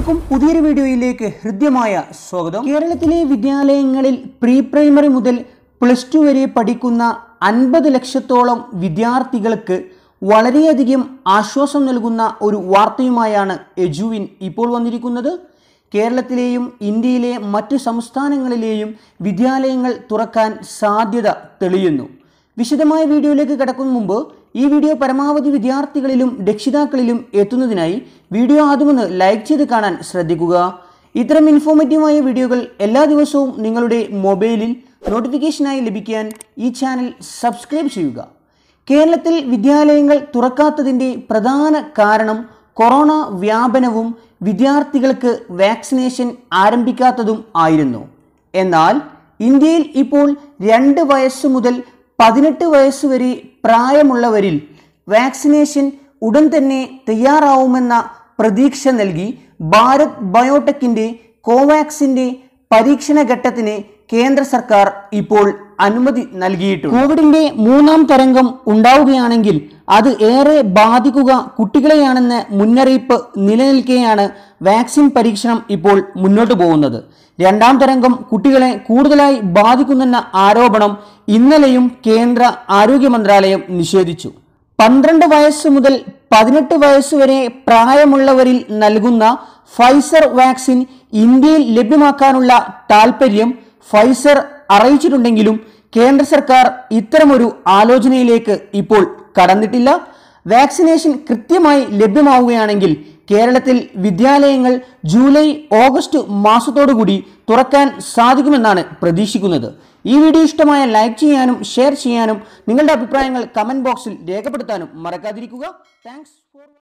ഏവർക്കും പുതിയൊരു വീഡിയോയിലേക്ക് ഹൃദ്യമായ സ്വാഗതം കേരളത്തിലെ വിദ്യാലയങ്ങളിൽ പ്രീ പ്രൈമറി മുതൽ പ്ലസ് ടു വരെ പഠിക്കുന്ന അൻപത് ലക്ഷത്തോളം വിദ്യാർത്ഥികൾക്ക് വളരെയധികം ആശ്വാസം നൽകുന്ന ഒരു വാർത്തയുമായാണ് എജുവിൻ ഇപ്പോൾ വന്നിരിക്കുന്നത് കേരളത്തിലെയും ഇന്ത്യയിലെ മറ്റു സംസ്ഥാനങ്ങളിലെയും വിദ്യാലയങ്ങൾ തുറക്കാൻ സാധ്യത തെളിയുന്നു വിശദമായ വീഡിയോയിലേക്ക് കിടക്കും മുമ്പ് ഈ വീഡിയോ പരമാവധി വിദ്യാർത്ഥികളിലും രക്ഷിതാക്കളിലും എത്തുന്നതിനായി വീഡിയോ ആദ്യമൊന്ന് ലൈക്ക് ചെയ്ത് കാണാൻ ശ്രദ്ധിക്കുക ഇത്തരം ഇൻഫോർമേറ്റീവായ വീഡിയോകൾ എല്ലാ ദിവസവും നിങ്ങളുടെ മൊബൈലിൽ നോട്ടിഫിക്കേഷനായി ലഭിക്കാൻ ഈ ചാനൽ സബ്സ്ക്രൈബ് ചെയ്യുക കേരളത്തിൽ വിദ്യാലയങ്ങൾ തുറക്കാത്തതിൻ്റെ പ്രധാന കാരണം കൊറോണ വ്യാപനവും വിദ്യാർത്ഥികൾക്ക് വാക്സിനേഷൻ ആരംഭിക്കാത്തതും ആയിരുന്നു എന്നാൽ ഇന്ത്യയിൽ ഇപ്പോൾ രണ്ട് വയസ്സ് മുതൽ പതിനെട്ട് വയസ്സ് വരെ പ്രായമുള്ളവരിൽ വാക്സിനേഷൻ ഉടൻ തന്നെ തയ്യാറാവുമെന്ന പ്രതീക്ഷ നൽകി ഭാരത് ബയോടെക്കിൻ്റെ കോവാക്സിൻ്റെ പരീക്ഷണ ഘട്ടത്തിന് കേന്ദ്ര സർക്കാർ ഇപ്പോൾ അനുമതി നൽകിയിട്ടുണ്ട് കോവിഡിന്റെ മൂന്നാം തരംഗം ഉണ്ടാവുകയാണെങ്കിൽ അത് ഏറെ ബാധിക്കുക കുട്ടികളെയാണെന്ന് മുന്നറിയിപ്പ് നിലനിൽക്കെയാണ് വാക്സിൻ പരീക്ഷണം ഇപ്പോൾ മുന്നോട്ട് പോകുന്നത് രണ്ടാം തരംഗം കുട്ടികളെ കൂടുതലായി ബാധിക്കുന്നെന്ന ആരോപണം ഇന്നലെയും കേന്ദ്ര ആരോഗ്യ മന്ത്രാലയം നിഷേധിച്ചു പന്ത്രണ്ട് വയസ്സ് മുതൽ പതിനെട്ട് വയസ്സ് വരെ പ്രായമുള്ളവരിൽ നൽകുന്ന ഫൈസർ വാക്സിൻ ഇന്ത്യയിൽ ലഭ്യമാക്കാനുള്ള താൽപ്പര്യം ഫൈസർ അറിയിച്ചിട്ടുണ്ടെങ്കിലും കേന്ദ്ര സർക്കാർ ഇത്തരമൊരു ആലോചനയിലേക്ക് ഇപ്പോൾ കടന്നിട്ടില്ല വാക്സിനേഷൻ കൃത്യമായി ലഭ്യമാവുകയാണെങ്കിൽ കേരളത്തിൽ വിദ്യാലയങ്ങൾ ജൂലൈ ഓഗസ്റ്റ് മാസത്തോടുകൂടി തുറക്കാൻ സാധിക്കുമെന്നാണ് പ്രതീക്ഷിക്കുന്നത് ഈ വീഡിയോ ഇഷ്ടമായ ലൈക്ക് ചെയ്യാനും ഷെയർ ചെയ്യാനും നിങ്ങളുടെ അഭിപ്രായങ്ങൾ കമന്റ് ബോക്സിൽ രേഖപ്പെടുത്താനും മറക്കാതിരിക്കുക താങ്ക്സ് ഫോർ